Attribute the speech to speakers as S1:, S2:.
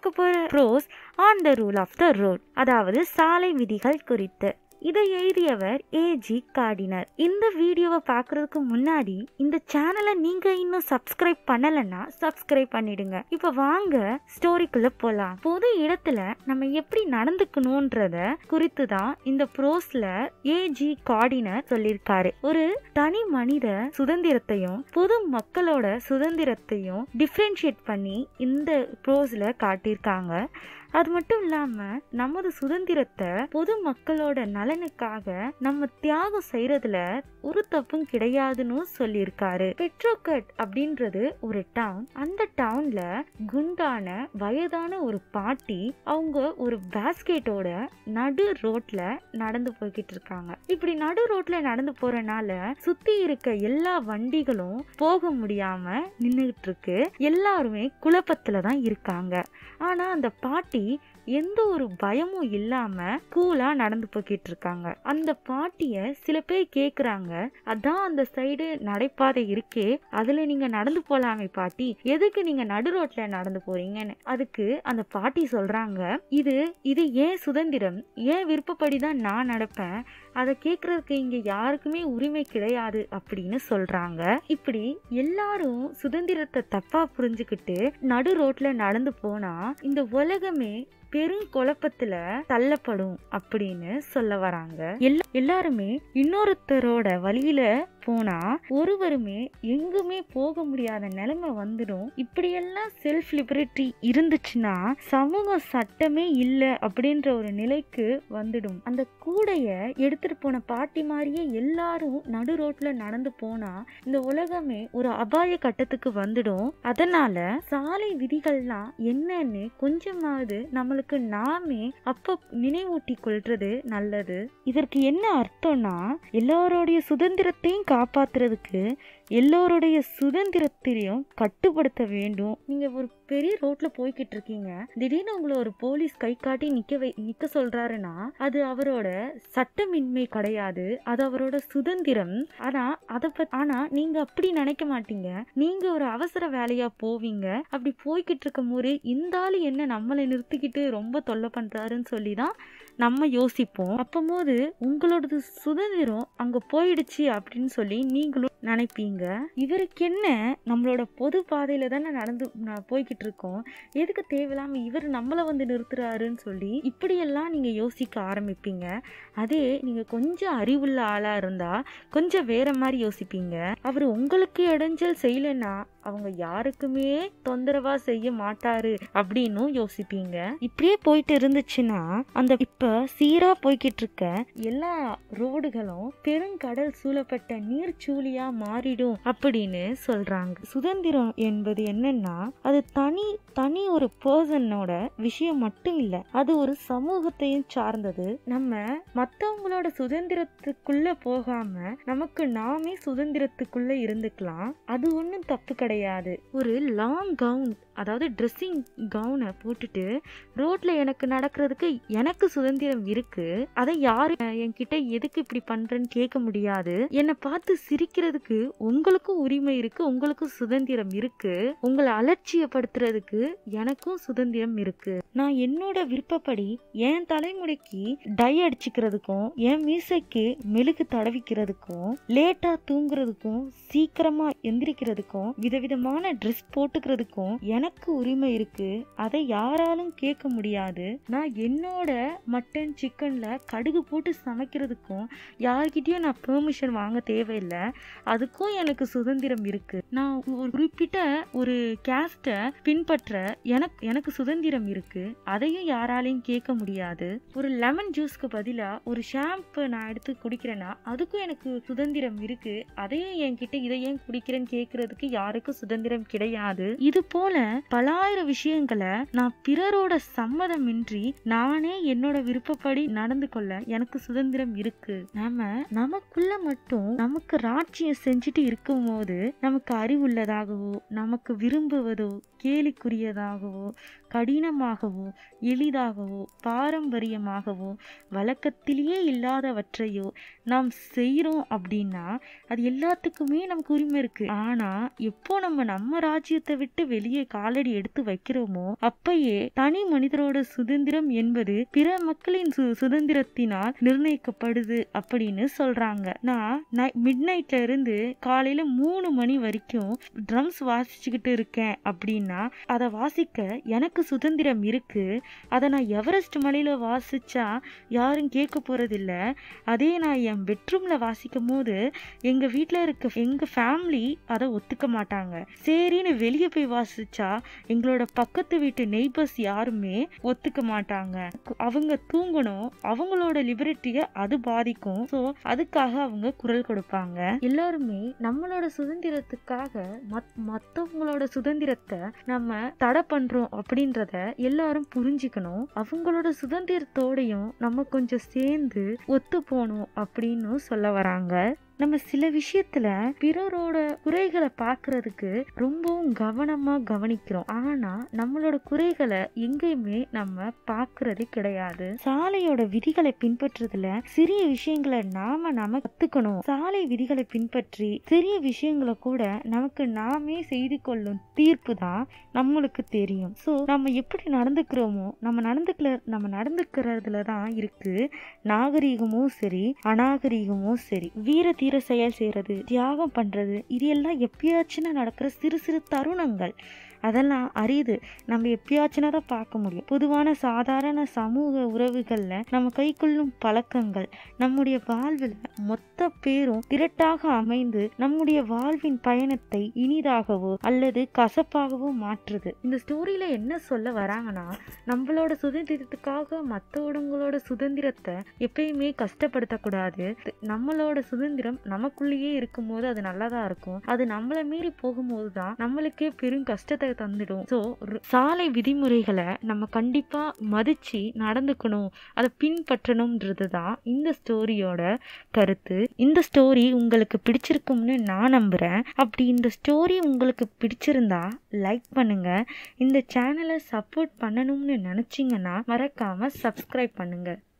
S1: பார்க்க போற bros on the rule of the road அதாவது சாலை விதிகள் குறித்து இதை எழுதியவர் ஏஜி கார்டினர் இந்த வீடியோவை பார்க்கறதுக்கு முன்னாடி இந்த சேனலை நீங்க இன்னும் சப்ஸ்கிரைப் பண்ணலைன்னா சப்ஸ்கிரைப் பண்ணிடுங்க இப்போ வாங்க ஸ்டோரிக்குள்ள போலாம் பொது இடத்துல நம்ம எப்படி நடந்துக்கணும்ன்றத குறித்து தான் இந்த ப்ரோஸ்ல ஏஜி கார்டினர் சொல்லியிருக்காரு ஒரு தனி மனித சுதந்திரத்தையும் பொது மக்களோட சுதந்திரத்தையும் டிஃப்ரென்ஷியேட் பண்ணி இந்த ப்ரோஸ்ல காட்டியிருக்காங்க அது மட்டும் இல்லாம நமது சுதந்திரத்தை பொது மக்களோட நலனுக்காக நம்ம தியாகம் செய்யறதுல ஒரு தப்பும் கிடையாதுன்னு சொல்லியிருக்காரு பெட்ரோகட் அப்படின்றது ஒரு டவுன் அந்த டவுன்ல குண்டான வயதான ஒரு பாட்டி அவங்க ஒரு பாஸ்கெட்டோட நடு ரோட்ல நடந்து போய்கிட்டு இருக்காங்க இப்படி நடு ரோட்ல நடந்து போறனால சுத்தி இருக்க எல்லா வண்டிகளும் போக முடியாம நின்றுகிட்டு இருக்கு எல்லாருமே குழப்பத்துல தான் இருக்காங்க ஆனா அந்த பாட்டி எந்த ஒரு பயமும் இல்லாம கூலா நடந்து போய்கிட்டு இருக்காங்க அந்த பாட்டிய சில பேர் கேக்குறாங்க அதான் அந்த சைடு நடைபாதை இருக்கே அதுல நீங்க நடந்து போலாமே பாட்டி எதுக்கு நீங்க நடு ரோட்ல நடந்து போறீங்கன்னு அதுக்கு அந்த பாட்டி சொல்றாங்க இது இது ஏன் சுதந்திரம் ஏன் விருப்பப்படி தான் நான் நடப்பேன் அதை கேட்கறதுக்கு இங்க யாருக்குமே உரிமை கிடையாது அப்படின்னு சொல்றாங்க இப்படி எல்லாரும் சுதந்திரத்தை தப்பா புரிஞ்சுக்கிட்டு நடு ரோட்ல நடந்து போனா இந்த உலகமே பெரும் குழப்பத்துல தள்ளப்படும் அப்படின்னு சொல்ல வராங்க எல்லா எல்லாருமே இன்னொருத்தரோட வழியில போனா ஒருவருமே எங்குமே போக முடியாத நிலைமை வந்துடும் இப்படியெல்லாம் செல்ஃப் லிபரேட்டரி இருந்துச்சுன்னா சமூக சட்டமே இல்லை அப்படின்ற ஒரு நிலைக்கு வந்துடும் அந்த கூடைய எடுத்துட்டு போன பாட்டி மாதிரியே எல்லாரும் நடு ரோட்ல நடந்து போனா இந்த உலகமே ஒரு அபாய கட்டத்துக்கு வந்துடும் அதனால சாலை விதிகள்லாம் என்னன்னு கொஞ்சமாவது நம்மளுக்கு நாமே அப்ப நினைவூட்டி கொள்றது நல்லது இதற்கு என்ன அர்த்தம்னா எல்லாரோடைய சுதந்திரத்தையும் காப்பாத்துறதுக்கு எல்லோருடைய சுதந்திரத்திலையும் கட்டுப்படுத்த வேண்டும் நீங்க ஒரு பெரிய ரோட்ல போய்கிட்டு இருக்கீங்க திடீர்னு உங்களை ஒரு போலீஸ் கை காட்டி நிக்க வை நிக்க சொல்றாருன்னா அது அவரோட சட்டமின்மை கிடையாது அது அவரோட சுதந்திரம் ஆனா அத பத் ஆனா நீங்க அப்படி நினைக்க மாட்டீங்க நீங்க ஒரு அவசர வேலையா போவீங்க அப்படி போய்கிட்டு இருக்கும் போது இந்த ஆளு என்ன நம்மளை நிறுத்திக்கிட்டு ரொம்ப தொல்லை பண்றாருன்னு சொல்லி தான் நம்ம யோசிப்போம் அப்போது உங்களோட சுதந்திரம் அங்க போயிடுச்சு அப்படின்னு சொல்லி நீங்களும் நினைப்பீங்க இவருக்கு என்ன நம்மளோட பொது பாதையில தானே நடந்து ந- போய்கிட்டு இருக்கோம் எதுக்கு தேவையில்லாம இவர் நம்மளை வந்து நிறுத்துறாருன்னு சொல்லி இப்படியெல்லாம் நீங்க யோசிக்க ஆரம்பிப்பீங்க அதே நீங்க கொஞ்சம் அறிவுள்ள ஆளா இருந்தா கொஞ்சம் வேற மாதிரி யோசிப்பீங்க அவர் உங்களுக்கு இடைஞ்சல் செய்யலைன்னா அவங்க யாருக்குமே தொந்தரவா செய்ய மாட்டாரு அப்படின்னும் யோசிப்பீங்க இப்படியே போயிட்டு இருந்துச்சுன்னா அந்த இப்ப சீரா போய்கிட்டு இருக்க எல்லா ரோடுகளும் பெருங்கடல் சூழப்பட்ட நீர்ச்சூழியா மாறிடும் அப்படின்னு சொல்றாங்க சுதந்திரம் என்பது என்னன்னா அது தனி தனி ஒரு பர்சனோட விஷயம் மட்டும் இல்ல அது ஒரு சமூகத்தையும் சார்ந்தது நம்ம மத்தவங்களோட சுதந்திரத்துக்குள்ள போகாம நமக்கு நாமே சுதந்திரத்துக்குள்ள இருந்துக்கலாம் அது ஒன்றும் தப்பு கிடையாது ஒரு லாங் கவுன் அதாவது ட்ரெஸ்ஸிங் கவுனை போட்டுட்டு ரோட்ல எனக்கு நடக்கிறதுக்கு எனக்கு சுதந்திரம் இருக்கு அதை யாரு அஹ், என்கிட்ட எதுக்கு இப்படி பண்றேன்னு கேட்க முடியாது என்னை பார்த்து சிரிக்கிறதுக்கு உங்களுக்கும் உரிமை இருக்கு உங்களுக்கும் சுதந்திரம் இருக்கு உங்களை அலட்சியப்படுத்துறதுக்கு எனக்கும் சுதந்திரம் இருக்கு நான் என்னோட விருப்பப்படி என் தலைமுடிக்கு டை அடிச்சுக்கிறதுக்கும் என் மீசைக்கு மெழுகு தடவிக்கிறதுக்கும் லேட்டா தூங்குறதுக்கும் சீக்கிரமா எந்திரிக்கிறதுக்கும் விதவிதமான ட்ரெஸ் போட்டுக்கிறதுக்கும் எனக்கு உரிமை இருக்கு அதை யாராலும் கேட்க முடியாது நான் என்னோட மட்டன் சிக்கன்ல கடுகு போட்டு சமைக்கிறதுக்கும் யார்கிட்டயும் நான் பெர்மிஷன் வாங்க தேவையில்லை அதுக்கும் எனக்கு சுதந்திரம் இருக்கு நான் ஒரு குறிப்பிட்ட ஒரு கேஸ்ட்டை பின்பற்ற எனக்கு எனக்கு சுதந்திரம் இருக்கு அதையும் யாராலையும் கேட்க முடியாது ஒரு லெமன் ஜூஸ்க்கு பதிலா ஒரு ஷாம்பு நான் எடுத்து குடிக்கிறேன்னா அதுக்கும் எனக்கு சுதந்திரம் இருக்கு அதையும் என்கிட்ட இதை ஏன் குடிக்கிறேன்னு கேட்கறதுக்கு யாருக்கும் சுதந்திரம் கிடையாது இது போல பலாயிரம் விஷயங்களை நான் பிறரோட சம்மதமின்றி நானே என்னோட விருப்பப்படி நடந்து கொள்ள எனக்கு சுதந்திரம் இருக்கு நாம நமக்குள்ள மட்டும் நமக்கு ராட்சியம் செஞ்சுட்டு இருக்கும்போது நமக்கு அறிவுள்ளதாகவோ நமக்கு விரும்புவதோ கேலிக்குரியதாகவோ கடினமாகவோ எளிதாகவோ பாரம்பரியமாகவோ வழக்கத்திலேயே இல்லாதவற்றையோ நாம் செய்கிறோம் அப்படின்னா அது எல்லாத்துக்குமே நமக்கு உரிமை இருக்கு ஆனா எப்போ நம்ம நம்ம ராஜ்யத்தை விட்டு வெளியே காலடி எடுத்து வைக்கிறோமோ அப்பயே தனி மனிதரோட சுதந்திரம் என்பது பிற மக்களின் சு சுதந்திரத்தினால் நிர்ணயிக்கப்படுது அப்படின்னு சொல்றாங்க நான் மிட் நைட்ல இருந்து காலையில மூணு மணி வரைக்கும் ட்ரம்ஸ் வாசிச்சுக்கிட்டு இருக்கேன் அப்படின்னா அதை வாசிக்க எனக்கு சுதந்திரம் இருக்கு அதை நான் எவரெஸ்ட் மலையில வாசிச்சா யாரும் கேட்க போறதில்ல அதே நான் என் பெட்ரூம்ல வாசிக்கும் போது எங்க வீட்டில் இருக்க எங்க ஃபேமிலி அதை ஒத்துக்க மாட்டாங்க சரின்னு வெளியே போய் வாசிச்சா எங்களோட பக்கத்து வீட்டு நெய்பர்ஸ் யாருமே ஒத்துக்க மாட்டாங்க அவங்க தூங்கணும் அவங்களோட லிபர்ட்டியை அது பாதிக்கும் ஸோ அதுக்காக அவங்க குரல் கொடுப்பாங்க எல்லாருமே நம்மளோட சுதந்திரத்துக்காக மத் மற்றவங்களோட சுதந்திரத்தை நம்ம தடை பண்றோம் அப்படின்றத எல்லாரும் புரிஞ்சுக்கணும் அவங்களோட சுதந்திரத்தோடையும் நம்ம கொஞ்சம் சேர்ந்து ஒத்து போகணும் அப்படின்னு சொல்ல வராங்க நம்ம சில விஷயத்துல பிறரோட குறைகளை பார்க்கறதுக்கு ரொம்பவும் கவனமா கவனிக்கிறோம் ஆனா நம்மளோட குறைகளை எங்கேயுமே நம்ம பார்க்கறது கிடையாது சாலையோட விதிகளை பின்பற்றுறதுல சிறிய விஷயங்களை நாம நாம கத்துக்கணும் சாலை விதிகளை பின்பற்றி சிறிய விஷயங்களை கூட நமக்கு நாமே செய்து கொள்ளும் தீர்ப்பு தான் நம்மளுக்கு தெரியும் ஸோ நம்ம எப்படி நடந்துக்கிறோமோ நம்ம நடந்துக்கல நம்ம நடந்துக்கிறதுல தான் இருக்கு நாகரீகமும் சரி அநாகரீகமும் சரி வீர தீர செயல் செய்யறது தியாகம் பண்றது இது எல்லாம் எப்பயாச்சும் நடக்கிற சிறு சிறு தருணங்கள் அதெல்லாம் அரியுது நம்ம எப்பயாச்சும் தான் பார்க்க முடியும் பொதுவான சாதாரண சமூக உறவுகளில் நம்ம கைக்கொள்ளும் பழக்கங்கள் நம்முடைய வாழ்வில் மொத்த பேரும் திரட்டாக அமைந்து நம்முடைய வாழ்வின் பயணத்தை இனிதாகவோ அல்லது கசப்பாகவோ மாற்றுது இந்த ஸ்டோரியில என்ன சொல்ல வராங்கன்னா நம்மளோட சுதந்திரத்துக்காக மற்றவங்களோட சுதந்திரத்தை எப்பயுமே கஷ்டப்படுத்தக்கூடாது நம்மளோட சுதந்திரம் நமக்குள்ளேயே இருக்கும்போது அது நல்லதா இருக்கும் அது நம்மளை மீறி போகும்போது தான் நம்மளுக்கே பெரும் கஷ்டத்தை தந்துடும் ஸோ சாலை விதிமுறைகளை நம்ம கண்டிப்பா மதிச்சு நடந்துக்கணும் அதை பின்பற்றணும்ன்றது தான் இந்த ஸ்டோரியோட கருத்து இந்த ஸ்டோரி உங்களுக்கு பிடிச்சிருக்கும்னு நான் நம்புறேன் அப்படி இந்த ஸ்டோரி உங்களுக்கு பிடிச்சிருந்தா லைக் பண்ணுங்க இந்த சேனலை சப்போர்ட் பண்ணணும்னு நினைச்சீங்கன்னா மறக்காம சப்ஸ்கிரைப் பண்ணுங்க